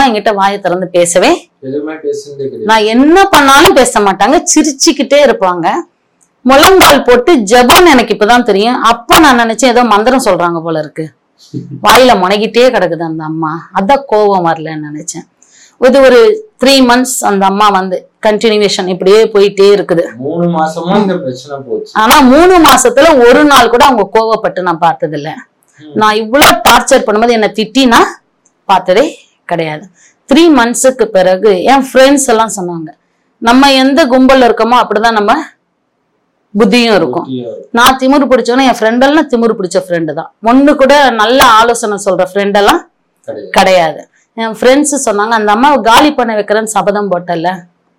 என்கிட்ட வாயை திறந்து பேசவே எதுவுமே பேசுனதே கிடையாது நான் என்ன பண்ணாலும் பேச மாட்டாங்க சிரிச்சுக்கிட்டே இருப்பாங்க முழங்கால் போட்டு ஜெபம்னு எனக்கு இப்பதான் தெரியும் அப்ப நான் நினைச்சேன் ஏதோ மந்திரம் சொல்றாங்க போல இருக்கு வாயில முனகிட்டே கிடக்குது அந்த அம்மா அதான் கோபம் வரலன்னு நினைச்சேன் இது ஒரு த்ரீ மந்த்ஸ் அந்த அம்மா வந்து கண்டினியூவேஷன் இப்படியே போயிட்டே இருக்குது மூணு மாசமா இந்த பிரச்சனை போச்சு ஆனா மூணு மாசத்துல ஒரு நாள் கூட அவங்க கோவப்பட்டு நான் பார்த்தது இல்ல ம். நான் இவ்வளவு டார்ச்சர் பண்ணும்போது என்ன திட்டி நான் பார்த்ததே கிடையாது த்ரீ மந்த்ஸுக்கு பிறகு என் ஃப்ரெண்ட்ஸ் எல்லாம் சொன்னாங்க நம்ம எந்த கும்பல்ல இருக்கோமோ அப்படிதான் நம்ம புத்தியும் இருக்கும் ஊட்டியா இருக்கு. நான் திமிரு பிடிச்சவன என் friend எல்லாம் திமிரு பிடிச்ச ஃப்ரெண்டு தான் ஒண்ணு கூட நல்ல ஆலோசனை சொல்ற friend எல்லாம் கிடையாது கிடையாது என் ஃப்ரெண்ட்ஸ் சொன்னாங்க அந்த அம்மாவை காலி பண்ண வைக்கிறேன்னு சபதம் போட்டல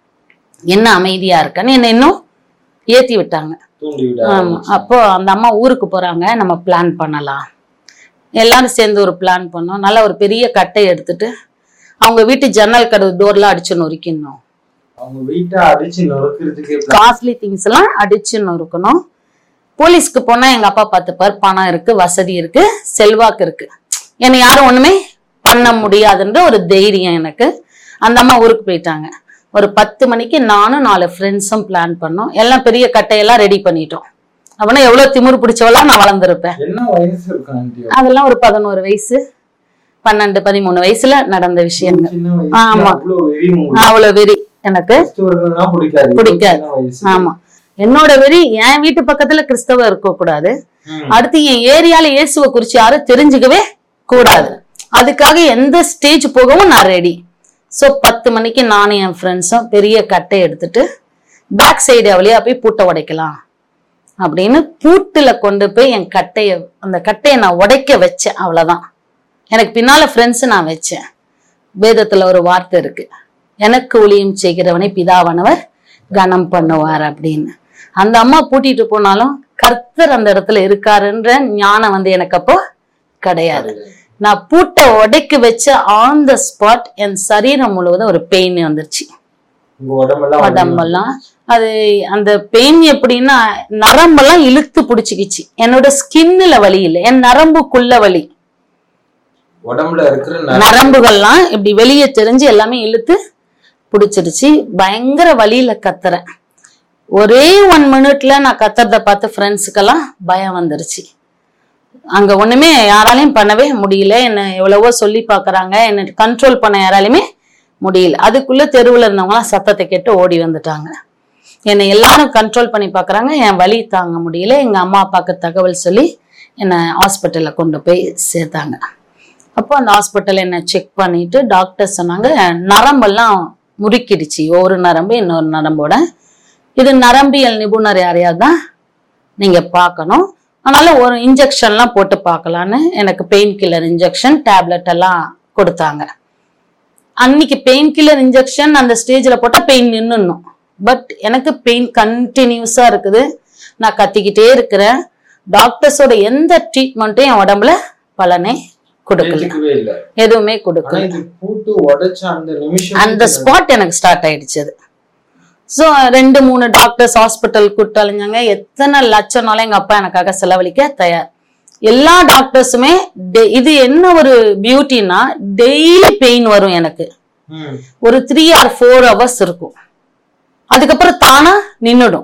என்ன அமைதியா இருக்கன்னு என்ன இன்னும் ஏத்தி விட்டாங்க தூண்டி விட ஆமா ஆரம்பிச்சாங்க. அப்போ அந்த அம்மா ஊருக்கு போறாங்க நம்ம பிளான் பண்ணலாம் எல்லாரும் சேர்ந்து ஒரு பிளான் பண்ணோம் நல்ல ஒரு பெரிய கட்டை எடுத்துட்டு அவங்க வீட்டு ஜன்னல் கதவு டோர்லாம் அடிச்சு நொறுக்கிடணும் அவங்க வீட்டை அடிச்சு நொறுக்கிறதுக்கே plan. காஸ்ட்லி திங்ஸ் எல்லாம் அடிச்சு நொறுக்கணும் போலீஸ்க்கு போனா எங்க அப்பா பார்த்துப்பார் பணம் இருக்கு வசதி இருக்கு செல்வாக்கு இருக்கு என்னை யாரும் ஒண்ணுமே பண்ண முடியாதுன்ற ஒரு தைரியம் எனக்கு அந்த அம்மா ஊருக்கு போயிட்டாங்க ஒரு பத்து மணிக்கு நானும் நாலு ஃப்ரெண்ட்ஸும் பிளான் பண்ணோம் எல்லாம் பெரிய கட்டையெல்லாம் ரெடி பண்ணிட்டோம் அப்படின்னா எவ்வளவு திமிரு பிடிச்சவளா நான் வளர்ந்துருப்பேன் என்ன வயசு இருக்கும் ஆண்டி அதெல்லாம் ஒரு பதினோரு வயசு பன்னெண்டு பதிமூணு வயசுல நடந்த விஷயங்கள் சின்ன வயசு ஆமா. அவ்வளவு வெறி உங்களுக்கு அவ்வளவு வெறி எனக்கு கிறிஸ்துவர்கள்னா பிடிக்காது பிடிக்காது. சின்ன வயசு ஆமா என்னோட வெறி என் வீட்டு பக்கத்துல கிறிஸ்தவ இருக்க கூடாது ம். அடுத்து என் ஏரியால இயேசுவை குறிச்சு யாரும் தெரிஞ்சுக்கவே கூடாது அதுக்காக எந்த ஸ்டேஜ் போகவும் நான் ரெடி சோ பத்து மணிக்கு நானும் என் ஃப்ரெண்ட்ஸும் பெரிய கட்டை எடுத்துட்டு பேக் சைடு வழியா போய் பூட்டை உடைக்கலாம் அப்படின்னு பூட்டுல கொண்டு போய் என் கட்டைய அந்த கட்டையை நான் உடைக்க வச்சேன் அவ்வளவுதான் எனக்கு பின்னால ஃப்ரெண்ட்ஸ் நான் வச்சேன் வேதத்துல ஒரு வார்த்தை இருக்கு எனக்கு ஊழியம் செய்கிறவனை பிதாவானவர் கனம் பண்ணுவார் அப்படின்னு அந்த அம்மா பூட்டிட்டு போனாலும் கர்த்தர் அந்த இடத்துல இருக்காருன்ற ஞானம் வந்து எனக்கு அப்போ கிடையாது நான் பூட்டை உடைக்க வச்ச ஆன் த ஸ்பாட் என் சரீரம் முழுவதும் ஒரு பெயின் வந்துருச்சு உங்க உடம்பெல்லாம் வலி உடம்பெல்லாம் அது அந்த பெயின் எப்படின்னா நரம்பெல்லாம் இழுத்து பிடிச்சிக்கிச்சு என்னோட ஸ்கின்னுல வலி இல்லை என் நரம்புக்குள்ள வலி உடம்புல இருக்கிற நர- நரம்புகள்லாம் இப்படி வெளியே தெரிஞ்சு எல்லாமே இழுத்து பிடிச்சிருச்சு பயங்கர வலியில கத்துறேன் ஒரே ஒன் மினிட்ல நான் கத்துறத பார்த்து ஃப்ரெண்ட்ஸுக்கெல்லாம் பயம் வந்துருச்சு அங்க ஒண்ணுமே யாராலையும் பண்ணவே முடியல என்ன எவ்வளவோ சொல்லி பாக்குறாங்க என்ன கண்ட்ரோல் பண்ண யாராலையுமே முடியல அதுக்குள்ள தெருவுல இருந்தவங்கலாம் சத்தத்தை கேட்டு ஓடி வந்துட்டாங்க என்னை எல்லாரும் கண்ட்ரோல் பண்ணி பார்க்கறாங்க என் வலி தாங்க முடியல எங்க அம்மா அப்பாவுக்கு தகவல் சொல்லி என்னை ஹாஸ்பிட்டல்ல கொண்டு போய் சேர்த்தாங்க அப்போ அந்த ஹாஸ்பிட்டல் என்னை செக் பண்ணிட்டு டாக்டர் சொன்னாங்க நரம்பெல்லாம் முறுக்கிடுச்சு ஒரு நரம்பு இன்னொரு நரம்போட இது நரம்பியல் நிபுணர் யாரையாவது தான் நீங்க பார்க்கணும் அதனால ஒரு இன்ஜெக்ஷன்லாம் போட்டு பார்க்கலான்னு எனக்கு பெயின் கில்லர் இன்ஜெக்ஷன் டேப்லெட் எல்லாம் கொடுத்தாங்க அன்னைக்கு பெயின் கில்லர் இன்ஜெக்ஷன் அந்த ஸ்டேஜில் போட்டால் பெயின் நின்னுடணும் பட் எனக்கு பெயின் கண்டினியூஸாக இருக்குது நான் கத்திக்கிட்டே இருக்கிறேன் டாக்டர்ஸோட எந்த ட்ரீட்மெண்ட்டும் என் உடம்புல பலனே கொடுக்கல ஏத்துக்கவே இல்ல எதுவுமே ஆனா கொடுக்கல இது பூட்டு உடைச்ச அந்த நிமிஷம் அந்த ஸ்பாட் எனக்கு ஸ்டார்ட் ஆயிடுச்சு அது ஸோ ரெண்டு மூணு டாக்டர்ஸ் ஹாஸ்பிட்டல் கூட்டு அலைஞ்சாங்க எத்தனை லட்சம்னாலும் எங்க அப்பா எனக்காக செலவழிக்க தயார் எல்லா டாக்டர்ஸுமே இது என்ன ஒரு பியூட்டினா டெய்லி பெயின் வரும் எனக்கு ம். ஒரு த்ரீ ஆர் ஃபோர் ஹவர்ஸ் இருக்கும் அதுக்கப்புறம் தானா நின்னுடும்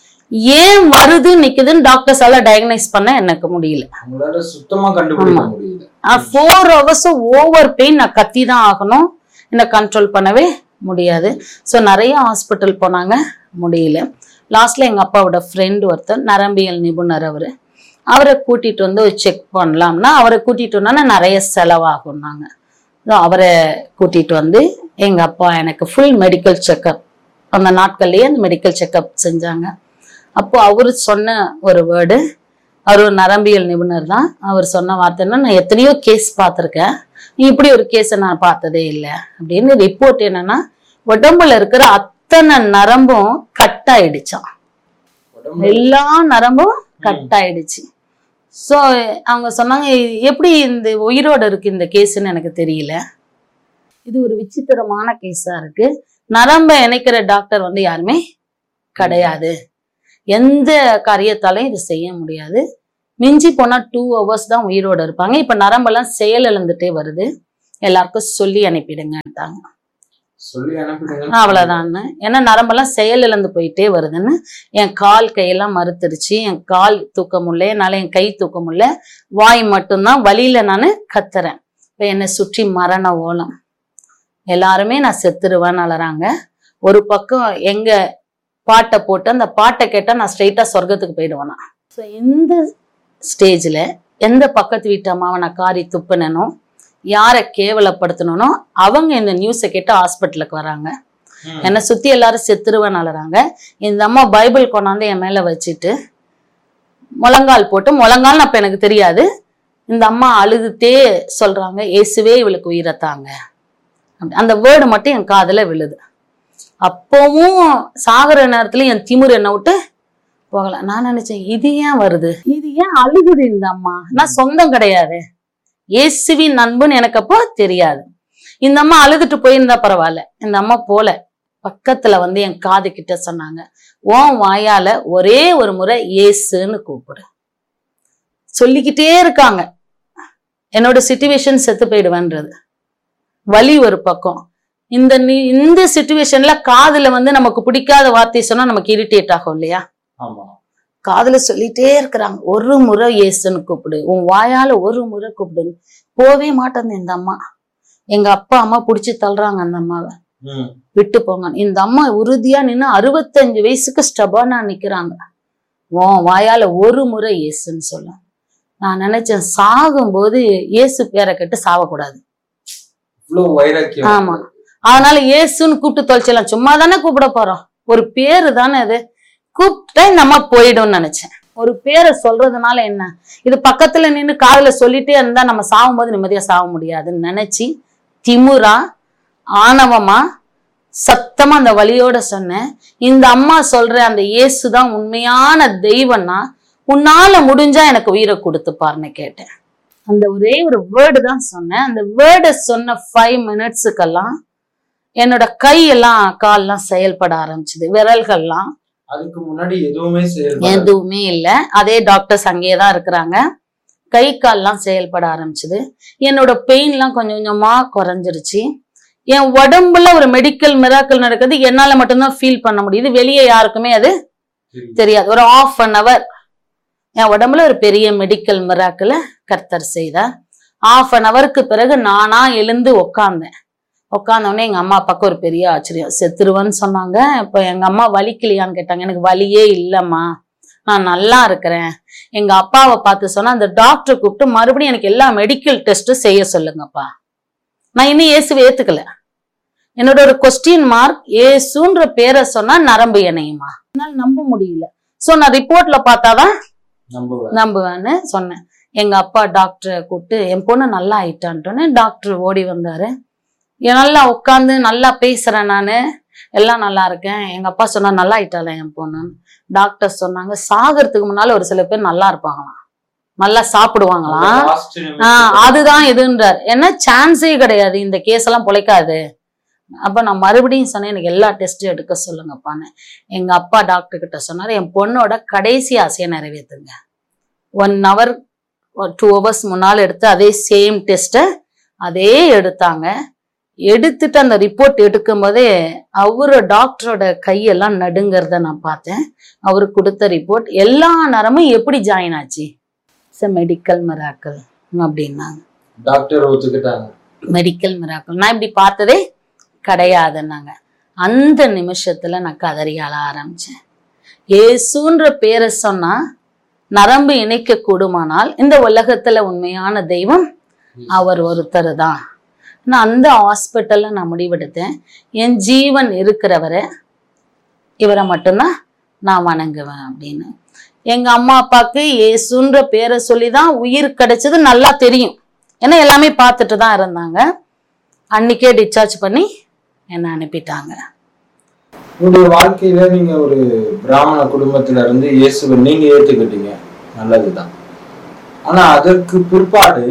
ஏன் வருது நிக்குதுன்னு டாக்டர்ஸால டயக்னைஸ் பண்ண எனக்கு முடியல அவங்களால சுத்தமா கண்டுபிடிக்க முடியல ஃபோர் ஹவர்ஸ் ஓவர் பெயின் நான் கத்தி தான் ஆகணும் என்ன கண்ட்ரோல் பண்ணவே முடியாது ஸோ நிறைய ஹாஸ்பிட்டல் போனாங்க முடியல லாஸ்ட்ல எங்க அப்பாவோட ஃப்ரெண்ட் ஒருத்தர் நரம்பியல் நிபுணர் அவரு அவரை கூட்டிட்டு வந்து செக் பண்ணலாம்னா அவரை கூட்டிட்டு வந்தோன்னா நிறைய செலவாகும்னாங்க So, அவரை கூட்டிட்டு வந்து எங்க அப்பா எனக்கு ஃபுல் மெடிக்கல் செக்கப் அந்த நாட்கள்லயே அந்த மெடிக்கல் செக்கப் செஞ்சாங்க அப்போ அவர் சொன்ன ஒரு வேர்டு அவர் ஒரு நரம்பியல் நிபுணர் தான் அவர் சொன்ன வார்த்தைன்னா நான் எத்தனையோ கேஸ் பார்த்துருக்கேன் நீ இப்படி ஒரு கேஸை நான் பார்த்ததே இல்லை அப்படின்னு ரிப்போர்ட் என்னன்னா உடம்புல இருக்கிற அத்தனை நரம்பும் கட் ஆயிடுச்சாம் உடம்புல எல்லா நரம்பும் கட் ஆயிடுச்சு ஸோ அவங்க சொன்னாங்க "இது எப்படி இந்த உயிரோட இருக்கு இந்த கேஸ்ன்னு எனக்கு தெரியல இது ஒரு விசித்திரமான கேஸா இருக்கு நரம்பை இணைக்கிற டாக்டர் வந்து யாருமே கிடையாது எந்த காரியத்தாலையும் இது செய்ய முடியாது மிஞ்சி போனா டூ ஹவர்ஸ் தான் உயிரோட இருப்பாங்க இப்ப நரம்பெல்லாம் செயல் இழந்துட்டே வருது எல்லாருக்கும் சொல்லி அனுப்பிடுங்கட்டாங்க சொல்லி அனுப்பிடுங்க அவ்வளவுதான்னு ஏன்னா நரம்பெல்லாம் செயல் இழந்து போயிட்டே வருதுன்னு என் கால் கையெல்லாம் மறுத்துருச்சு என் கால் தூக்க முடியல என்னால என் கை தூக்க முடியல வாய் மட்டும்தான் வலியில நான் கத்துறேன் இப்ப என்னை சுற்றி மரண ஓலம் எல்லாருமே நான் செத்துருவேன்னு அலறாங்க ஒரு பக்கம் எங்க பாட்டை போட்டு அந்த பாட்டை கேட்டா நான் ஸ்ட்ரெயிட்டா சொர்க்கத்துக்கு போயிடுவேனா ஸோ இந்த ஸ்டேஜ்ல எந்த பக்கத்து வீட்டு அம்மாவை நான் காரி துப்புனனோ யாரை கேவலப்படுத்தணும்னோ அவங்க இந்த நியூஸை கேட்டு ஹாஸ்பிட்டலுக்கு வராங்க ம். என்னை சுத்தி எல்லாரும் செத்துருவேன் அலறாங்க இந்த அம்மா பைபிள் கொண்டாந்து என் மேல வச்சுட்டு முழங்கால் போட்டு முழங்கால்னு அப்ப எனக்கு தெரியாது இந்த அம்மா அழுதுட்டே சொல்றாங்க இயேசுவே இவளுக்கு உயிரை தாங்க அப்படி- அந்த வேர்டு மட்டும் என் காதுல விழுது அப்பவும் சாகுற நேரத்துல என் திமிர் என்ன விட்டு போகல நான் நினைச்சேன் இது ஏன் வருது இது ஏன் அழுகுது இந்த அம்மா நான் சொந்தம் கிடையாது இயேசுவின் நண்புன்னு எனக்கு அப்போ தெரியாது இந்த அம்மா அழுதுட்டு போயிருந்தா பரவாயில்ல இந்த அம்மா போல பக்கத்துல வந்து என் காது கிட்ட சொன்னாங்க உன் வாயால ஒரே ஒரு முறை இயேசுன்னு கூப்பிடு சொல்லிக்கிட்டே இருக்காங்க என்னோட சுச்சுவேஷன் செத்து போயிடுவேன்றது வலி ஒரு பக்கம் இந்த நி- இந்த சுச்சுவேஷன்ல காதுல வந்து நமக்கு பிடிக்காத வார்த்தை சொன்னா நமக்கு இரிட்டேட் ஆகும் இல்லையா ஆமா காதுல சொல்லிட்டே இருக்கிறாங்க ஒரு முறை இயேசுன்னு கூப்பிடு உன் வாயால ஒரு முறை கூப்பிடு போவே மாட்டேன் இந்த அம்மா எங்க அப்பா அம்மா புடிச்சு தள்ளுறாங்க அந்த அம்மாவை ம். விட்டு போங்க இந்த அம்மா உறுதியா நின்னு அறுபத்தஞ்சு வயசுக்கு ஸ்டபானா நிக்கிறாங்க உன் வாயால ஒரு முறை இயேசுன்னு சொல்ல நான் நினைச்சேன் சாகும்போது இயேசு பேரை கேட்டு சாவக்கூடாது இவ்வளவு வைராக்கியம் ஆமா. அதனால இயேசுன்னு கூப்பிட்டு தொலைச்சிடலாம் சும்மா தானே கூப்பிட போறோம் ஒரு பேரு தானே அது கூப்பிட்டா இந்த அம்மா போயிடும்னு நினைச்சேன் ஒரு பேரை சொல்றதுனால என்ன இது பக்கத்துல நின்னு காதுல சொல்லிட்டே இருந்தா நம்ம சாகும்போது நிம்மதியா சாக முடியாதுன்னு நினைச்சு திமுறா ஆணவமா சத்தமா அந்த வழியோட சொன்னேன் இந்த அம்மா சொல்ற அந்த இயேசு தான் உண்மையான தெய்வம்னா உன்னால முடிஞ்சா எனக்கு உயிரை கொடுத்துப்பாருன்னு கேட்டேன் அந்த ஒரே ஒரு வேர்டு தான் சொன்னேன் அந்த வேர்டை சொன்ன ஃபைவ் மினிட்ஸுக்கெல்லாம் என்னோட கையெல்லாம் கால்லாம் செயல்பட ஆரம்பிச்சுது விரல்கள்லாம் அதுக்கு முன்னாடி எதுவுமே செயல்படாது எதுவுமே இல்லை அதே டாக்டர்ஸ் அங்கேயே தான் இருக்கிறாங்க கை கால்லாம் செயல்பட ஆரம்பிச்சுது என்னோட பெயின்லாம் கொஞ்சம் கொஞ்சமா குறைஞ்சிருச்சு என் உடம்புல ஒரு மெடிக்கல் மிராக்கள் நடக்குது என்னால மட்டும்தான் ஃபீல் பண்ண முடியுது வெளியே யாருக்குமே அது சரி. தெரியாது ஒரு ஆஃப் அன் அவர் என் உடம்புல ஒரு பெரிய மெடிக்கல் மிராக்கிள கர்த்தர் செய்தார் ஆஃப் அன் அவருக்கு பிறகு நானா எழுந்து உக்காந்தேன் உட்காந்த உடனே எங்க அம்மா அப்பாவுக்கு ஒரு பெரிய ஆச்சரியம் செத்துருவேன்னு சொன்னாங்க இப்போ எங்க அம்மா வலிக்கலையான்னு கேட்டாங்க எனக்கு வலியே இல்லம்மா நான் நல்லா இருக்கிறேன் எங்க அப்பாவை பார்த்து சொன்னா அந்த டாக்டர் கூப்பிட்டு மறுபடியும் எனக்கு எல்லா மெடிக்கல் டெஸ்ட்டும் செய்ய சொல்லுங்கப்பா நான் இன்னும் இயேசுவை ஏத்துக்கல என்னோட ஒரு கொஸ்டின் மார்க் ஏசுன்ற பேரை சொன்னா நரம்பு இணையுமா என்னால நம்ப முடியல சோ நான் ரிப்போர்ட்ல பார்த்தாதான் நம்புவேன் நம்புவேன்னு சொன்னேன் எங்க அப்பா டாக்டரை கூப்பிட்டு என் பொண்ணு நல்லா ஆயிட்டான்ட்டோன்னு டாக்டர் ஓடி வந்தாரு என் நல்லா உட்காந்து நல்லா பேசுறேன் நானு எல்லாம் நல்லா இருக்கேன் எங்க அப்பா சொன்னா நல்லா ஆயிட்டால என் பொண்ணுன்னு டாக்டர் சொன்னாங்க சாகிறதுக்கு முன்னால ஒரு சில பேர் நல்லா இருப்பாங்களாம் நல்லா சாப்பிடுவாங்களாம் அந்த last நிமிஷத்துல ஆஹ் அதுதான் எதுன்றார் ஏன்னா சான்ஸே கிடையாது இந்த கேஸ் எல்லாம் பொழைக்காது அப்ப நான் மறுபடியும் சொன்னேன் எனக்கு எல்லா டெஸ்ட்டும் எடுக்க சொல்லுங்கப்பான்னு எங்க அப்பா டாக்டர் கிட்ட சொன்னாரு என் பொண்ணோட கடைசி ஆசையை நிறைவேற்றுங்க ஒன் ஹவர் டூ ஹவர்ஸ் முன்னால் எடுத்து அதே சேம் டெஸ்ட்டை அதே எடுத்தாங்க எடுத்துட்டு அந்த ரிப்போர்ட் எடுக்கும்போதே அவரு டாக்டரோட கையெல்லாம் நடுங்கிறத நான் பார்த்தேன் அவரு கொடுத்த ரிப்போர்ட் எல்லா நேரமும் எப்படி ஜாயின் ஆச்சு மெடிக்கல் மிராக்கல் அப்படின்னாங்க டாக்டர் ஒத்துக்கிட்டாங்க மெடிக்கல் மிராக்கல் நான் இப்படி பார்த்ததே கிடையாதுன்னாங்க அந்த நிமிஷத்துல நான் கதறி அழ ஆரம்பிச்சேன் இயேசுன்ற பேரை சொன்னா நரம்பு இணைக்க கூடுமானால் இந்த உலகத்துல உண்மையான தெய்வம் அவர் ஒருத்தர் தான் நான் அந்த ஹாஸ்பிட்டல்ல நான் முடிவெடுத்தேன் என் ஜீவன் இருக்கிறவரை இவரை மட்டும்தான் நான் வணங்குவேன் அப்படின்னு எங்க அம்மா அப்பாவுக்கு இயேசுன்ற பேரை சொல்லி தான் உயிர் கிடைச்சது நல்லா தெரியும் ஏன்னா எல்லாமே பார்த்துட்டு தான் இருந்தாங்க அன்னைக்கே டிஸ்சார்ஜ் பண்ணி என்னை அனுப்பிட்டாங்க உங்களுடைய வாழ்க்கையில நீங்க ஒரு பிராமண குடும்பத்துல இருந்து இயேசுவை நீங்க ஏத்துக்கிட்டீங்க நல்லதுதான் ஆனா அதற்கு பிற்பாடு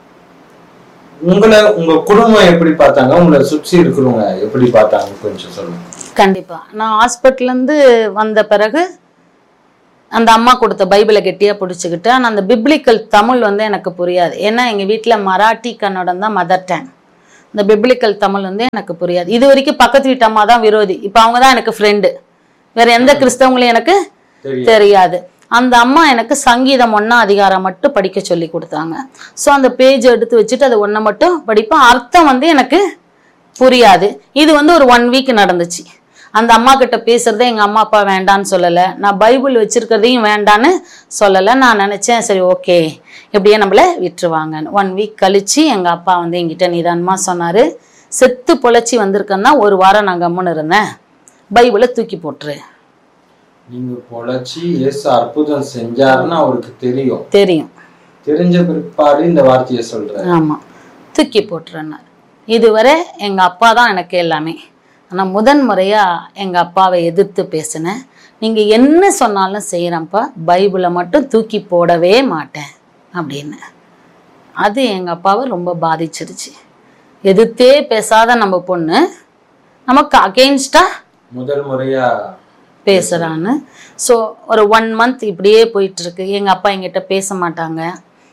உங்களை உங்க குடும்பம் எப்படி பார்த்தாங்க உங்களை சுற்றி இருக்கிறவங்க எப்படி பார்த்தாங்க கொஞ்சம் சொல்லுங்க கண்டிப்பா நான் ஹாஸ்பிட்டல்ல இருந்து வந்த பிறகு அந்த அம்மா கொடுத்த பைபிளை கெட்டியா பிடிச்சிக்கிட்டு ஆனா அந்த பிப்ளிக்கல் தமிழ் வந்து எனக்கு புரியாது ஏன்னா எங்க வீட்ல மராட்டி கன்னடம் தான் மதர் டேங் இந்த பிப்ளிக்கல் தமிழ் வந்து எனக்கு புரியாது இது வரைக்கும் பக்கத்து வீட்டு அம்மா தான் விரோதி இப்போ அவங்க தான் எனக்கு ஃப்ரெண்டு வேற எந்த கிறிஸ்தவங்களும் எனக்கு தெரியும் தெரியாது அந்த அம்மா எனக்கு சங்கீதம் ஒன்னா அதிகாரம் மட்டும் படிக்க சொல்லி கொடுத்தாங்க ஸோ அந்த பேஜ் எடுத்து வச்சுட்டு அது ஒன்றை மட்டும் படிப்பேன் அர்த்தம் வந்து எனக்கு புரியாது இது வந்து ஒரு ஒன் வீக் நடந்துச்சு அந்த அம்மா கிட்ட பேசுறதே எங்க அம்மா அப்பா வேண்டான்னு சொல்லலை நான் பைபிள் வச்சிருக்கிறதையும் வேண்டான்னு சொல்லலை நான் நினைச்சேன் சரி ஓகே இப்படியே நம்மள விட்டுருவாங்க ஒன் வீக் கழிச்சு எங்க அப்பா வந்து என்கிட்ட நிதானமா சொன்னாரு செத்து பொழைச்சி வந்திருக்கேன்னா ஒரு வாரம் நான் கம்முன்னு இருந்தேன் பைபிளை தூக்கி போட்டுரு நீங்க பொழைச்சி இயேசு அற்புதம் செஞ்சாருன்னு அவருக்கு தெரியும் தெரியும் தெரிஞ்ச பிற்பாடு இந்த வார்த்தையை சொல்றாரு ஆமா தூக்கி போட்டுருன்னார் இதுவரை எங்க அப்பா தான் எனக்கு எல்லாமே ஆனா முதன் முறையா எங்க அப்பாவை எதிர்த்து பேசினேன் நீங்க என்ன சொன்னாலும் செய்யறேன்ப்பா பைபிளை மட்டும் தூக்கி போடவே மாட்டேன் அப்படின்னு அது எங்க அப்பாவை ரொம்ப பாதிச்சிருச்சு எதிர்த்தே பேசாத நம்ம பொண்ணு நமக்கு அகெயின்ஸ்டா முதல் முறையா பேசுகிறான்னு ஸோ ஒரு ஒன் மந்த் இப்படியே போயிட்டு இருக்கு எங்கள் அப்பா என்கிட்ட பேச மாட்டாங்க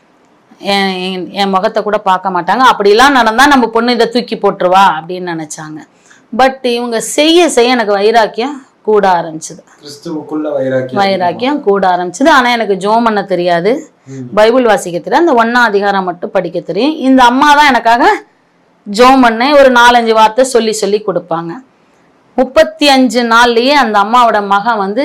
என் என்- என் முகத்தை கூட பார்க்க மாட்டாங்க அப்படிலாம் நடந்தால் நம்ம பொண்ணு இதை தூக்கி போட்டுருவா அப்படின்னு நினச்சாங்க பட் இவங்க செய்ய செய்ய எனக்கு வைராக்கியம் கூட ஆரம்பிச்சுது கிறிஸ்துவுக்குள்ள வைராக்கியம் வைராக்கியம் கூட ஆரம்பிச்சுது ஆனால் எனக்கு ஜோம் பண்ண தெரியாது ம். பைபிள் வாசிக்க தெரியாது அந்த ஒன்னா அதிகாரம் மட்டும் படிக்க தெரியும் இந்த அம்மா தான் எனக்காக ஜோம் பண்ண ஒரு நாலஞ்சு வார்த்தை சொல்லி சொல்லி கொடுப்பாங்க முப்பத்தி அஞ்சு நாள்லயே அந்த அம்மாவோட மகன் வந்து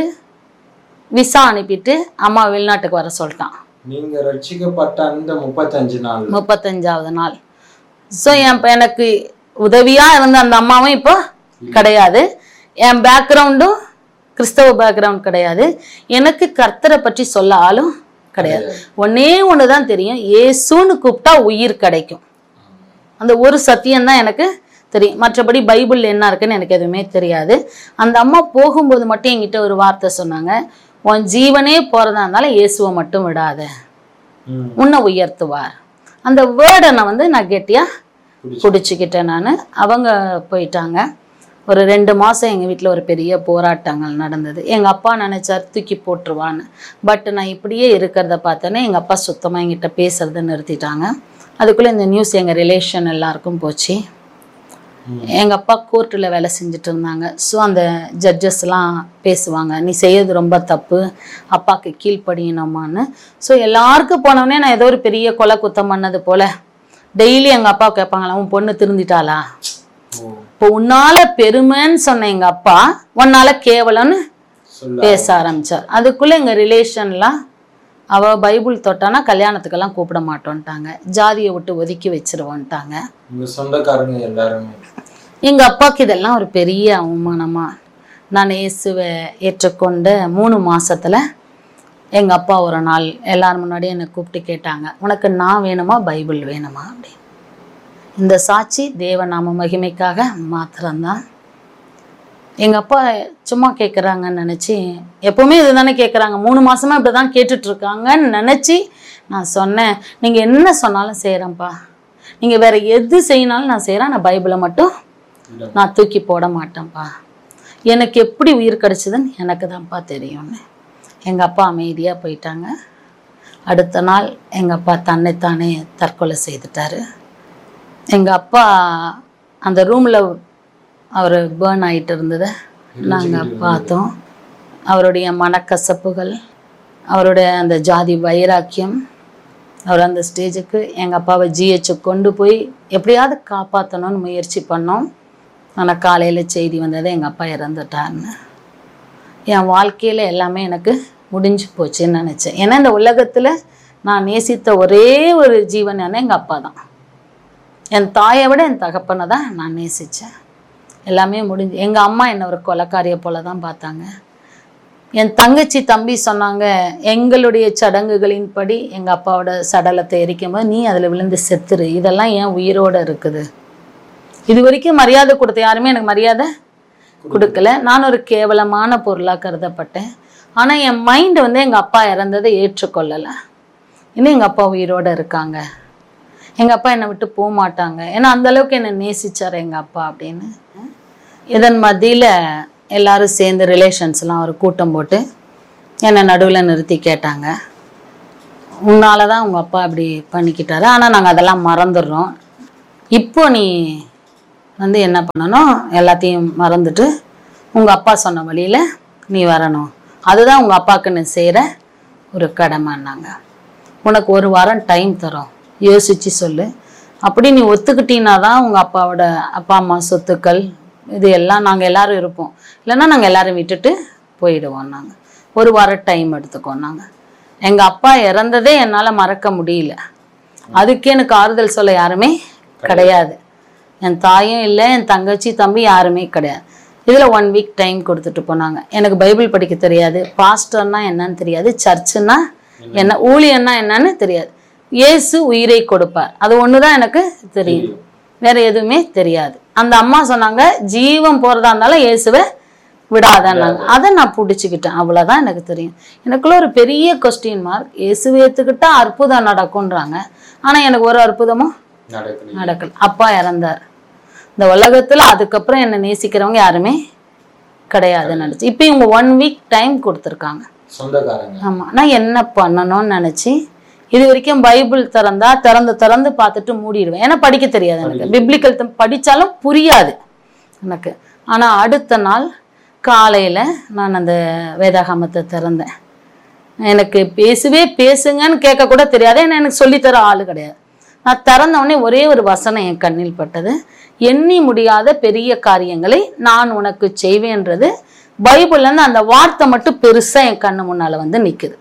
விசா அனுப்பிட்டு அம்மா வெளிநாட்டுக்கு வர சொல்லிட்டான் நீங்க ரட்சிக்கப்பட்ட அந்த முப்பத்தஞ்சு நாள் முப்பத்தஞ்சாவது நாள் ஸோ என் ப- எனக்கு உதவியா இருந்த அந்த அம்மாவும் இப்போ கிடையாது என் பேக்ரவுண்டும் கிறிஸ்தவ பேக்ரவுண்ட் கிடையாது எனக்கு கர்த்தரை பற்றி சொல்ல ஆளும் கிடையாது ஒன்னே ஒன்று தான் தெரியும் ஏசுன்னு கூப்பிட்டா உயிர் கிடைக்கும் அந்த ஒரு சத்தியம் தான் எனக்கு தெரியும் மற்றபடி பைபிள் என்ன இருக்குன்னு எனக்கு எதுவுமே தெரியாது அந்த அம்மா போகும்போது மட்டும் என்கிட்ட ஒரு வார்த்தை சொன்னாங்க உன் ஜீவனே போறதா இருந்தாலும் இயேசுவை மட்டும் விடாத ம். உன்னை உயர்த்துவார் அந்த வேர்டை நான் வந்து நான் கெட்டியா பிடிச்சு. பிடிச்சிக்கிட்டேன் நான் அவங்க போயிட்டாங்க ஒரு ரெண்டு மாதம் எங்கள் வீட்டில் ஒரு பெரிய போராட்டங்கள் நடந்தது எங்கள் அப்பா நினைச்சார் தூக்கி போட்டுருவான்னு பட் நான் இப்படியே இருக்கிறத பார்த்தோன்னே எங்கள் அப்பா சுத்தமாக என்கிட்ட பேசுறதை நிறுத்திட்டாங்க அதுக்குள்ளே இந்த நியூஸ் எங்கள் ரிலேஷன் எல்லாருக்கும் போச்சு ம். எங்கள் அப்பா கோர்ட்டில் வேலை செஞ்சுட்டு இருந்தாங்க ஸோ அந்த ஜட்ஜஸ்லாம் பேசுவாங்க நீ செய்யறது ரொம்ப தப்பு அப்பாவுக்கு கீழ்ப்படியணுமான்னு ஸோ எல்லாருக்கும் போனோடனே நான் ஏதோ ஒரு பெரிய கொலை குத்தம் பண்ணது போல டெய்லி எங்கள் அப்பா கேட்பாங்களா உன் பொண்ணு திருந்திட்டாளா ஓ, இப்போ உன்னால பெருமைன்னு சொன்ன எங்கள் அப்பா உன்னால கேவலம்னு சொல்ல பேச ஆரம்பிச்சார் அதுக்குள்ளே எங்கள் ரிலேஷன்லாம் அவ பைபிள் தொட்டானா கல்யாணத்துக்கெல்லாம் கூப்பிட மாட்டோன்ட்டாங்க ஜாதியை விட்டு ஒதுக்கி வச்சிருவோன்ட்டாங்க உங்க சொந்தக்காரங்க எல்லாருமே எங்கள் அப்பாவுக்கு இதெல்லாம் ஒரு பெரிய அவமானமா நான் இயேசுவை ஏற்றுக்கொண்ட மூணு மாசத்துல எங்கள் அப்பா ஒரு நாள் எல்லார் முன்னாடி என்னை கூப்பிட்டு கேட்டாங்க உனக்கு நான் வேணுமா பைபிள் வேணுமா அப்படின்னு இந்த சாட்சி தேவநாம மகிமைக்காக மாத்திரம்தான் எங்கள் அப்பா சும்மா கேட்குறாங்கன்னு நினச்சி எப்போவுமே இதுதானே கேட்குறாங்க மூணு மாசமா இப்படி தான் கேட்டுட்ருக்காங்கன்னு நினச்சி நான் சொன்னேன் நீங்கள் என்ன சொன்னாலும் செய்கிறேன்ப்பா நீங்கள் வேற எது செய்யினாலும் நான் செய்கிறேன் நான் பைபிளை மட்டும் இல்ல. நான் தூக்கி போட மாட்டேன்ப்பா எனக்கு எப்படி உயிர் கிடைச்சதுன்னு எனக்கு தான்ப்பா தெரியும்னு எங்கள் அப்பா அமைதியாக போயிட்டாங்க அடுத்த நாள் எங்கள் அப்பா தன்னைத்தானே தற்கொலை செய்துட்டாரு எங்கள் அப்பா அந்த ரூமில் அவர் பேர்ன் ஆகிட்டு இருந்ததை நாங்கள் பார்த்தோம் அவருடைய மனக்கசப்புகள் அவருடைய அந்த ஜாதி வைராக்கியம் அவர் அந்த ஸ்டேஜுக்கு எங்கள் அப்பாவை ஜிஹெச்சு கொண்டு போய் எப்படியாவது காப்பாற்றணும்னு முயற்சி பண்ணோம் ஆனால் காலையில் செய்தி வந்தது எங்கள் அப்பா இறந்துட்டார்னு என் வாழ்க்கையில் எல்லாமே எனக்கு முடிஞ்சு போச்சுன்னு நினச்சேன் ஏன்னா இந்த உலகத்தில் நான் நேசித்த ஒரே ஒரு ஜீவன் எங்கள் அப்பா தான் என் தாயை விட என் தகப்பனை தான் நான் நேசித்தேன் எல்லாமே முடிஞ்சு எங்கள் அம்மா என்னை ஒரு கொலைக்காரியை போல தான் பார்த்தாங்க என் தங்கச்சி தம்பி சொன்னாங்க எங்களுடைய சடங்குகளின்படி எங்கள் அப்பாவோட சடலத்தை எரிக்கும் போது நீ அதில் விழுந்து செத்துரு இதெல்லாம் ஏன் உயிரோட இருக்குது இது வரைக்கும் மரியாதை கொடுத்த யாருமே எனக்கு மரியாதை கொடுக்கல நான் ஒரு கேவலமான பொருளாக கருதப்பட்டேன் ஆனால் என் மைண்டு வந்து எங்கள் அப்பா இறந்ததை ஏற்றுக்கொள்ளலை இன்னும் எங்கள் அப்பா உயிரோட இருக்காங்க எங்கள் அப்பா என்னை விட்டு போக மாட்டாங்க ஏன்னா அந்த அளவுக்கு என்னை நேசிச்சார் எங்கள் அப்பா அப்படின்னு இதன் மத்தியில் எல்லாரும் சேர்ந்து ரிலேஷன்ஸ்லாம் ஒரு கூட்டம் போட்டு என்னை நடுவில் நிறுத்தி கேட்டாங்க உன்னால தான் உங்கள் அப்பா இப்படி பண்ணிக்கிட்டாரு ஆனால் நாங்கள் அதெல்லாம் மறந்துடுறோம் இப்போ நீ வந்து என்ன பண்ணணும் எல்லாத்தையும் மறந்துட்டு உங்க அப்பா சொன்ன வழியில நீ வரணும் அதுதான் உங்க அப்பாவுக்கு நீ செய்யற ஒரு கடமைன்னாங்க உனக்கு ஒரு வாரம் டைம் தரோம் யோசிச்சு சொல்லு அப்படி நீ ஒத்துக்கிட்டீங்கன்னா தான் உங்க அப்பாவோட அப்பா அம்மா சொத்துக்கள் இது எல்லாம் நாங்க எல்லாரும் இருப்போம் இல்லைன்னா நாங்க எல்லாரும் விட்டுட்டு போயிடுவோம் நாங்க ஒரு வாரம் டைம் எடுத்துக்கோம் நாங்க எங்க அப்பா இறந்ததே என்னால மறக்க முடியல அதுக்கே எனக்கு ஆறுதல் சொல்ல யாருமே கிடையாது என் தாயும் இல்லை என் தங்கச்சி தம்பி யாருமே கிடையாது இதுல ஒன் வீக் டைம் கொடுத்துட்டு போனாங்க எனக்கு பைபிள் படிக்க தெரியாது பாஸ்டர்னா என்னன்னு தெரியாது சர்ச்சுன்னா என்ன ஊழியன்னா என்னன்னு தெரியாது இயேசு உயிரை கொடுப்பார் அது ஒண்ணுதான் எனக்கு தெரியும் வேற எதுவுமே தெரியாது அந்த அம்மா சொன்னாங்க ஜீவன் போறதா இருந்தாலும் இயேசுவை விடாதன்னாங்க அதை நான் பிடிச்சிக்கிட்டேன் அவ்வளவுதான் எனக்கு தெரியும் எனக்குள்ள ஒரு பெரிய கொஸ்டின் மார்க் இயேசுவை ஏத்துக்கிட்டா அற்புதம் நடக்கும்ன்றாங்க ஆனா எனக்கு ஒரு அற்புதமும் நடக்கல நடக்கல அப்பா இறந்தார் இந்த உலகத்துல அதுக்கப்புறம் என்னை நேசிக்கிறவங்க யாருமே கிடையாதுன்னு நினைச்சு இப்போ இவங்க ஒன் வீக் டைம் கொடுத்துருக்காங்க சொந்தக்காரங்க ஆமா நான் என்ன பண்ணணும்னு நினைச்சு இது வரைக்கும் பைபிள் திறந்தா திறந்து திறந்து பார்த்துட்டு மூடிடுவேன் ஏன்னா படிக்க தெரியாது எனக்கு பிப்ளிக்கல் படிச்சாலும் புரியாது எனக்கு ஆனா அடுத்த நாள் காலையில நான் அந்த வேதாகமத்தை திறந்தேன் எனக்கு பேசுவே பேசுங்கன்னு கேட்க கூட தெரியாது ஏன்னா எனக்கு சொல்லித்தர ஆளு கிடையாது நான் திறந்த உடனே ஒரே ஒரு வசனம் என் கண்ணில் பட்டது எண்ணி முடியாத பெரிய காரியங்களை நான் உனக்கு செய்வேன்றது பைபிள்ல இருந்து அந்த வார்த்தை மட்டும் பெருசா என் கண்ணு முன்னால வந்து நிக்குது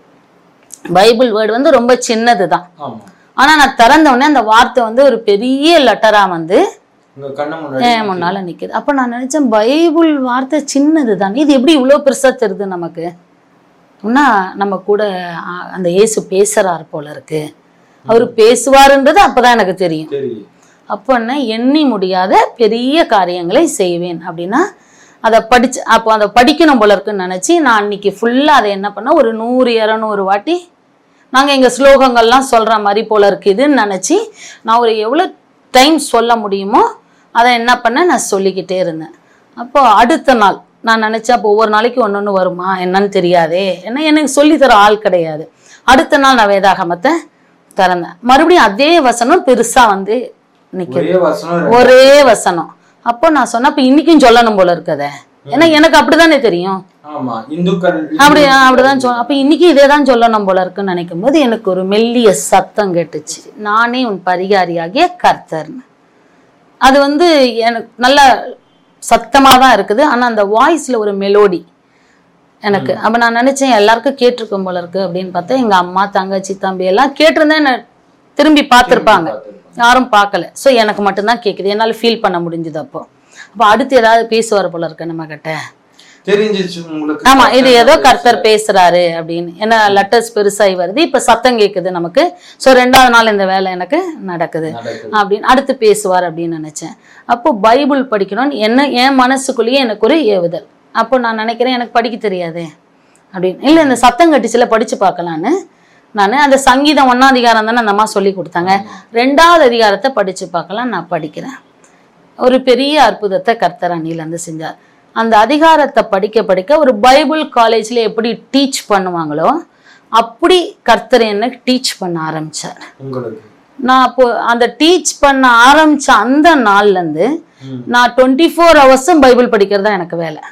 பைபிள் வேர்டு வந்து ரொம்ப சின்னது தான் ஆமா ஆனா நான் திறந்த உடனே அந்த வார்த்தை வந்து ஒரு பெரிய லெட்டரா வந்து உங்க கண்ணு முன்னாடி என் முன்னால நிக்குது அப்ப நான் நினைச்சேன் பைபிள் வார்த்தை சின்னது தான் இது எப்படி இவ்வளவு பெருசா தெரியுது நமக்கு அப்படின்னா நம்ம கூட ஆ, அந்த இயேசு பேசுறாரு போல இருக்கு அவர் பேசுவாருன்றது அப்பதான் எனக்கு தெரியும் தெரியும் அப்போ என்ன எண்ணி முடியாத பெரிய காரியங்களை செய்வேன் அப்படின்னா அதை படிச்சு அப்போ அதை படிக்கணும் போல இருக்குன்னு நினச்சி நான் அன்னைக்கு ஃபுல்லாக அதை என்ன பண்ணேன் ஒரு நூறு இரநூறு வாட்டி நாங்கள் எங்கள் ஸ்லோகங்கள்லாம் சொல்கிற மாதிரி போல இருக்குதுன்னு நினச்சி நான் ஒரு எவ்வளோ டைம் சொல்ல முடியுமோ அதை என்ன பண்ணேன் நான் சொல்லிக்கிட்டே இருந்தேன் அப்போ அடுத்த நாள் நான் நினச்சேன் அப்போ ஒவ்வொரு நாளைக்கு ஒன்று ஒன்று வருமா என்னன்னு தெரியாதே ஏன்னா எனக்கு சொல்லித்தர ஆள் கிடையாது அடுத்த நாள் நான் வேதாகமத்தை திறந்தேன் மறுபடியும் அதே வசனம் பெருசாக வந்து நிற்குது ஒரே வசனம் ரெண்டு- ஒரே வசனம் அப்போ நான் சொன்னேன் அப்ப இன்னைக்கும் சொல்லணும் போல இருக்கதே ஏன்னா எனக்கு அப்படிதானே தெரியும் ஆமா இந்துக்கள் அப்படி அப்படிதான் சொல் அப்ப இன்னைக்கு இதே தான் சொல்லணும் போல இருக்குன்னு நினைக்கும் போது எனக்கு ஒரு மெல்லிய சத்தம் கேட்டுச்சு நானே உன் பரிகாரியாகிய கர்த்தர்னு அது வந்து எனக்கு நல்ல சத்தமா தான் இருக்குது ஆனா அந்த வாய்ஸ்ல ஒரு மெலோடி எனக்கு அப்ப நான் நினைச்சேன் எல்லாருக்கும் கேட்டிருக்கும் போல இருக்கு அப்படின்னு பார்த்தா எங்க அம்மா தங்கச்சி தம்பி எல்லாம் கேட்டிருந்தா என்ன திரும்பி பார்த்திருப்பாங்க யாரும் பார்க்கல ஸோ எனக்கு மட்டும்தான் கேட்குது என்னால் ஃபீல் பண்ண முடிஞ்சுது அப்போ அப்போ அடுத்து ஏதாவது பேசுவார் போல இருக்கு நம்ம கிட்ட தெரிஞ்சிச்சு உங்களுக்கு ஆமா இது ஏதோ கர்த்தர் பேசுறாரு அப்படின்னு ஏன்னா லெட்டர்ஸ் பெருசாகி வருது இப்ப சத்தம் கேட்குது நமக்கு ஸோ ரெண்டாவது நாள் இந்த வேலை எனக்கு நடக்குது நடக்குது அப்படின்னு அடுத்து பேசுவார் அப்படின்னு நினைச்சேன் அப்போ பைபிள் படிக்கணும்னு என்ன என் மனசுக்குள்ளேயே எனக்கு ஒரு ஏவுதல் அப்போ நான் நினைக்கிறேன் எனக்கு படிக்க தெரியாதே அப்படின்னு இல்லை இந்த சத்தம் கட்டிச்சுல படிச்சு பார்க்கலான்னு நான் அந்த சங்கீதம் ஒன்னாம் அதிகாரம் தானே அந்த அம்மா சொல்லி கொடுத்தாங்க ரெண்டாவது அதிகாரத்தை படிச்சு பார்க்கலாம் நான் படிக்கிறேன் ஒரு பெரிய அற்புதத்தை கர்த்தர் அன்னிலேருந்து செஞ்சார் அந்த அதிகாரத்தை படிக்க படிக்க ஒரு பைபிள் காலேஜில் எப்படி டீச் பண்ணுவாங்களோ அப்படி கர்த்தர் என்ன டீச் பண்ண ஆரம்பிச்சார் உங்களுக்கு நான் அப்போ அந்த டீச் பண்ண ஆரம்பிச்ச அந்த நாள்ல இருந்து ம். நான் டுவெண்ட்டி ஃபோர் ஹவர்ஸும் பைபிள் படிக்கிறது தான் எனக்கு வேலை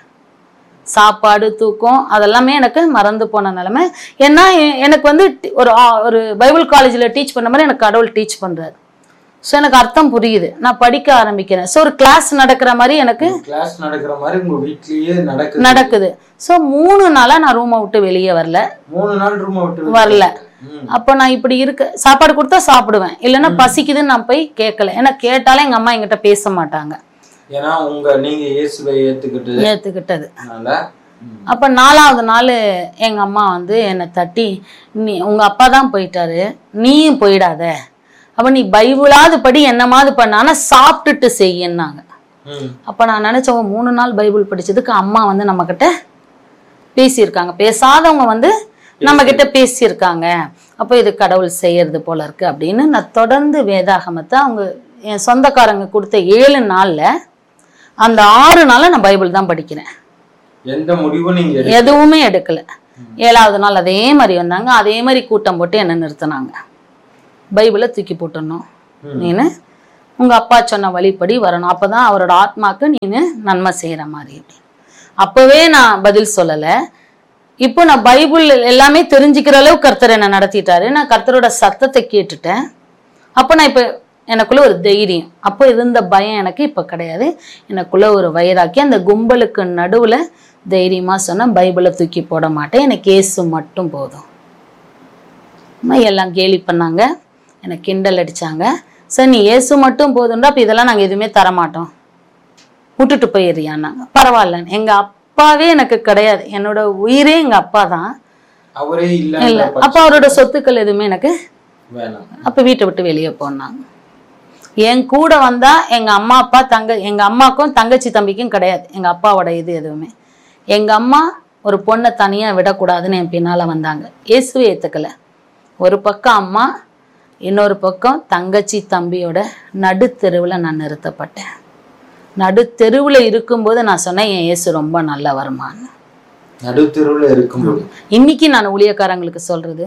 சாப்பாடு தூக்கம் அதெல்லாமே எனக்கு மறந்து போன நிலைமை ஏன்னா எ- எனக்கு வந்து டி- ஒரு ஆ- ஒரு பைபிள் காலேஜில் டீச் பண்ண மாதிரி எனக்கு கடவுள் டீச் பண்றாரு ஸோ எனக்கு அர்த்தம் புரியுது நான் படிக்க ஆரம்பிக்கிறேன் ஸோ ஒரு கிளாஸ் நடக்கிற மாதிரி எனக்கு கிளாஸ் நடக்கிற மாதிரி உங்க வீட்லயே நடக்குது நடக்குது ஸோ மூணு நாளா நான் ரூமை விட்டு வெளியே வரல மூணு நாள் ரூம் விட்டு வரல. ம். அப்போ நான் இப்படி இருக்க சாப்பாடு கொடுத்தா சாப்பிடுவேன் இல்லைன்னா பசிக்குதுன்னு நான் போய் கேட்கல ஏன்னா கேட்டாலே எங்க அம்மா என்கிட்ட பேச மாட்டாங்க ஏன்னா உங்க நீங்க இயேசுவை ஏத்துக்கிட்டு ஏத்துக்கிட்டது அதனால ம். அப்ப நாலாவது நாள் எங்க அம்மா வந்து என்னை தட்டி நீ உங்க அப்பா தான் போயிட்டாரு நீயும் போயிடாத அப்ப நீ பைபிளாவது படி என்னமாவது பண்ண ஆனா சாப்பிட்டுட்டு செய்யின்னாங்க ம். அப்ப நான் நினைச்சேன் ஓ, மூணு நாள் பைபிள் படிச்சதுக்கு அம்மா வந்து நம்ம கிட்ட பேசியிருக்காங்க பேசாதவங்க வந்து நம்ம கிட்ட பேசியிருக்காங்க அப்போ இது கடவுள் செய்யறது போல இருக்கு அப்படின்னு நான் தொடர்ந்து வேதாகமத்தை அவங்க என் சொந்தக்காரங்க கொடுத்த ஏழு நாள்ல அந்த ஆறு நாள்ல நான் பைபிள் தான் படிக்கிறேன் எந்த முடிவும் நீங்க எடுக்க- எதுவுமே எடுக்கல ஏழாவது நாள் அதே மாதிரி வந்தாங்க அதே மாதிரி கூட்டம் போட்டு என்ன நிறுத்தினாங்க பைபிளை தூக்கி போட்டுடணும் ம். நீனு உங்க அப்பா சொன்ன வழிப்படி வரணும் அப்பதான் அவரோட ஆத்மாக்கு நீனு நன்மை செய்யற மாதிரி அப்படின்னு. அப்பவே நான் பதில் சொல்லல இப்போ நான் பைபிள் எல்லாமே தெரிஞ்சுக்கிற அளவுக்கு கர்த்தர் என்னை நடத்திட்டாரு நான் கர்த்தரோட சத்தத்தை கேட்டுட்டேன் அப்போ நான் இப்போ எனக்குள்ள ஒரு தைரியம் அப்போ இருந்த பயம் எனக்கு இப்போ கிடையாது எனக்குள்ள ஒரு வைராக்கி அந்த கும்பலுக்கு நடுவில் தைரியமா சொன்னா பைபிளை தூக்கி போட மாட்டேன் எனக்கு இயேசு மட்டும் போதும் அம்மா எல்லாம் கேலி பண்ணாங்க எனக்கு கிண்டல் அடிச்சாங்க சார் நீ இயேசு மட்டும் போதும்டா அப்போ இதெல்லாம் நாங்கள் எதுவுமே தரமாட்டோம் விட்டுட்டு போயிடுறியான்னாங்க பரவாயில்ல எங்க அப்பாவே எனக்கு கிடையாது என்னோட உயிரே எங்க அப்பா தான் அவரே இல்ல இல்ல அப்ப அவரோட சொத்துக்கள் எதுவுமே எனக்கு வேணாம் அப்ப வீட்டை விட்டு வெளியே போனாங்க என் கூட வந்தா எங்க அம்மா அப்பா தங்க எங்க அம்மாக்கும் தங்கச்சி தம்பிக்கும் கிடையாது எங்க அப்பாவோட இது எதுவுமே எங்க அம்மா ஒரு பொண்ணை தனியா விடக்கூடாதுன்னு என் பின்னால வந்தாங்க இயேசுவை ஏத்துக்கல ஒரு பக்கம் அம்மா இன்னொரு பக்கம் தங்கச்சி தம்பியோட நடுத்தெருவுல நான் நிறுத்தப்பட்டேன் நடுத்தெருவுல இருக்கும்போது நான் சொன்னேன் என் இயேசு ரொம்ப நல்லவர்மான்னு நடுத்தெருவுல இருக்கும்போது இன்னைக்கு நான் ஊழியக்காரங்களுக்கு சொல்றது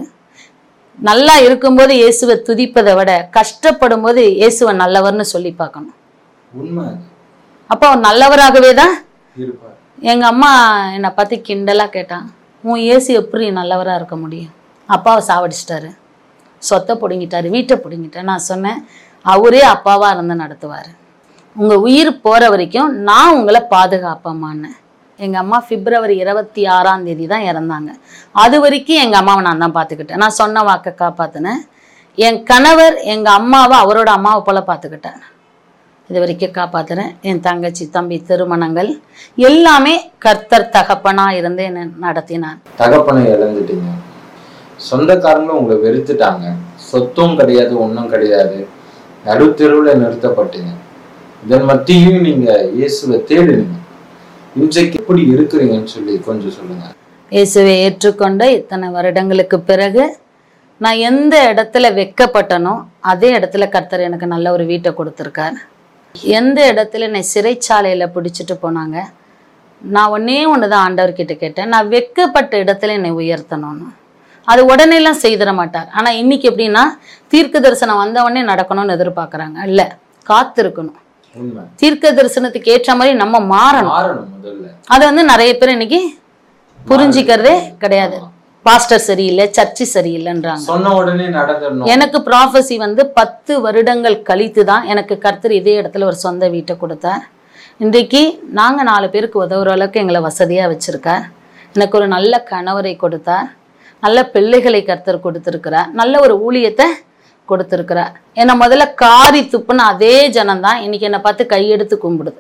நல்லா இருக்கும்போது இயேசுவை துதிப்பதை விட கஷ்டப்படும் போது இயேசுவை நல்லவர்னு சொல்லி பார்க்கணும் உண்மை அது. அப்போ அவர் நல்லவராகவே தான் இருப்பார் எங்க அம்மா என்னை பத்தி கிண்டலா கேட்டான் உன் இயேசு எப்படி நல்லவரா இருக்க முடியும் அப்பாவை சாவடிச்சிட்டாரு சொத்தை பிடுங்கிட்டாரு வீட்டை பிடுங்கிட்டாரு நான் சொன்னேன் அவரே அப்பாவா இருந்து நடத்துவார் உங்க உயிர் போற வரைக்கும் நான் உங்களை பாதுகாப்பம்மான்னு எங்க அம்மா பிப்ரவரி இருபத்தி ஆறாம் தேதி தான் இறந்தாங்க அது வரைக்கும் எங்க அம்மாவை நான் தான் பார்த்துக்கிட்டேன் நான் சொன்ன வாக்கை காப்பாத்தினேன் என் கணவர் எங்க அம்மாவை அவரோட அம்மாவை போல பார்த்துக்கிட்டேன் இது வரைக்கும் காப்பாத்துறேன் என் தங்கச்சி தம்பி திருமணங்கள் எல்லாமே கர்த்தர் தகப்பனா இருந்து என்னை நடத்தினார் தகப்பனை இழந்துட்டீங்க சொந்தக்காரங்களும் உங்களை வெறுத்துட்டாங்க சொத்தும் கிடையாது ஒண்ணும் கிடையாது நடுத்தெருவுல நிறுத்தப்பட்டீங்க இதன் மத்தியும் நீங்க இயேசுவை தேடுனீங்க இன்றைக்கு எப்படி இருக்கிறீங்கன்னு சொல்லி கொஞ்சம் சொல்லுங்க இயேசுவை ஏற்றுக்கொண்ட இத்தனை வருடங்களுக்கு பிறகு நான் எந்த இடத்துல வெக்கப்பட்டனோ அதே இடத்துல கர்த்தர் எனக்கு நல்ல ஒரு வீட்டை கொடுத்துருக்கார் எந்த இடத்துல என்னை சிறைச்சாலையில பிடிச்சிட்டு போனாங்க நான் ஒண்ணே ஒன்று தான் ஆண்டவர்கிட்ட கேட்டேன் நான் வெக்கப்பட்ட இடத்துல என்னை உயர்த்தணும்னு அது உடனேலாம் செய்திட மாட்டார் ஆனா இன்னைக்கு எப்படின்னா தீர்க்க தரிசனம் வந்த உடனே நடக்கணும்னு எதிர்பார்க்கறாங்க இல்ல காத்திருக்கணும் உண்மை தீர்க்க தரிசனத்துக்கு ஏற்ற மாதிரி நம்ம மாறணும் மாறணும் முதல்ல அதை வந்து நிறைய பேர் இன்னைக்கு புரிஞ்சிக்கிறதே கிடையாது பாஸ்டர் சரியில்லை சர்ச்சு சரியில்லைன்றாங்க சொன்ன உடனே நடந்துடணும் எனக்கு ப்ராஃபஸி வந்து பத்து வருடங்கள் கழித்து தான் எனக்கு கர்த்தர் இதே இடத்துல ஒரு சொந்த வீட்டை கொடுத்தார் இன்றைக்கு நாங்க நாலு பேருக்கு உதவுற அளவுக்கு எங்களை வசதியா வச்சிருக்கார் எனக்கு ஒரு நல்ல கணவரை கொடுத்தார் நல்ல பிள்ளைகளை கர்த்தர் கொடுத்திருக்கிறார் நல்ல ஒரு ஊழியத்தை கொடுத்திருக்கிறார் என்னை முதல்ல காரி துப்புன அதே ஜனம்தான் இன்னைக்கு என்னை பார்த்து கையெடுத்து கும்பிடுது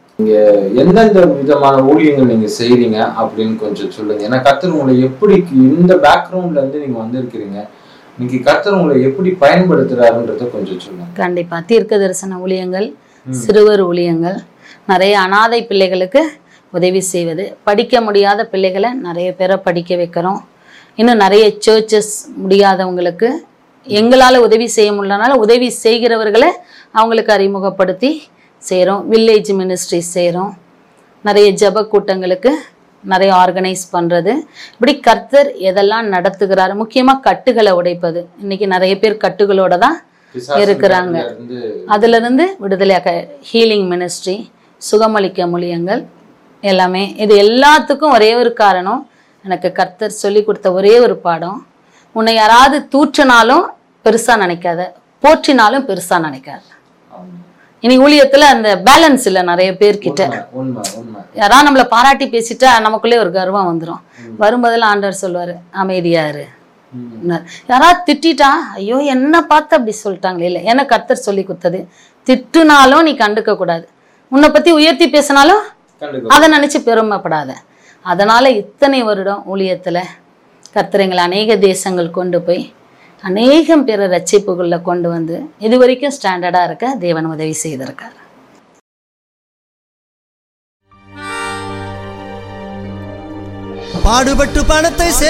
எந்தெந்த விதமான ஊழியங்கள் நீங்க செய்றீங்க அப்படின்னு கொஞ்சம் சொல்லுங்க ஏன்னா கர்த்தர் உங்களை எப்படி இந்த பேக்ரவுண்ட்ல இருந்து நீங்க வந்திருக்கிறீங்க இன்னைக்கு கர்த்தர் உங்களை எப்படி பயன்படுத்துறாருன்றத கொஞ்சம் சொல்லுங்க கண்டிப்பா தீர்க்க தரிசன ஊழியங்கள் சிறுவர் ஊழியங்கள் நிறைய அனாதை பிள்ளைகளுக்கு உதவி செய்வது படிக்க முடியாத பிள்ளைகளை நிறைய பேரை படிக்க வைக்கிறோம் இன்னும் நிறைய சர்ச்சஸ் முடியாதவங்களுக்கு எங்களால் உதவி செய்ய முடியலனால உதவி செய்கிறவர்களை அவங்களுக்கு அறிமுகப்படுத்தி செய்கிறோம் வில்லேஜ் மினிஸ்ட்ரிஸ் செய்கிறோம் நிறைய ஜெப கூட்டங்களுக்கு நிறைய ஆர்கனைஸ் பண்ணுறது இப்படி கர்த்தர் எதெல்லாம் நடத்துகிறாரு முக்கியமாக கட்டுகளை உடைப்பது இன்னைக்கு நிறைய பேர் கட்டுகளோட தான் பிசாசின் இருக்கிறாங்க. கட்டுல இருந்து அதுல இருந்து விடுதலையாக்க ஹீலிங் மினிஸ்ட்ரி சுகமளிக்க மூலியங்கள் எல்லாமே இது எல்லாத்துக்கும் ஒரே ஒரு காரணம் எனக்கு கர்த்தர் சொல்லி கொடுத்த ஒரே ஒரு பாடம் உன்னை யாராவது தூற்றினாலும் பெருசா நினைக்காத போற்றினாலும் பெருசா நினைக்காத ஆமா. இனி ஊழியத்துல அந்த பேலன்ஸ் இல்லை நிறைய பேர்கிட்ட உண்மை உண்மை உண்மை யாராவது நம்மளை பாராட்டி பேசிட்டா நமக்குள்ளே ஒரு கர்வம் வந்துடும் வரும்போதெல்லாம் ஆண்டவர் சொல்லுவாரு அமைதியா இரு ம். னார். யாராவது திட்டிட்டா ஐயோ என்ன பார்த்து அப்படி சொல்லிட்டாங்களே இல்லை எனக்கு கர்த்தர் சொல்லி கொடுத்தது திட்டுனாலும் நீ கண்டுக்க கூடாது உன்னை பத்தி உயர்த்தி பேசினாலும் கண்டுக்கோ அதை நினைச்சு பெருமைப்படாத அதனால இத்தனை வருடம் ஊழியத்துல கர்த்தர் எங்களை அநேக தேசங்கள் கொண்டு போய் அநேகம் பேரை ரட்சிப்புக்குள்ள கொண்டு வந்து இது வரைக்கும் ஸ்டாண்டர்டா இருக்க தேவன் உதவி செய்திருக்கார் பாடுபட்டு பணத்தை சே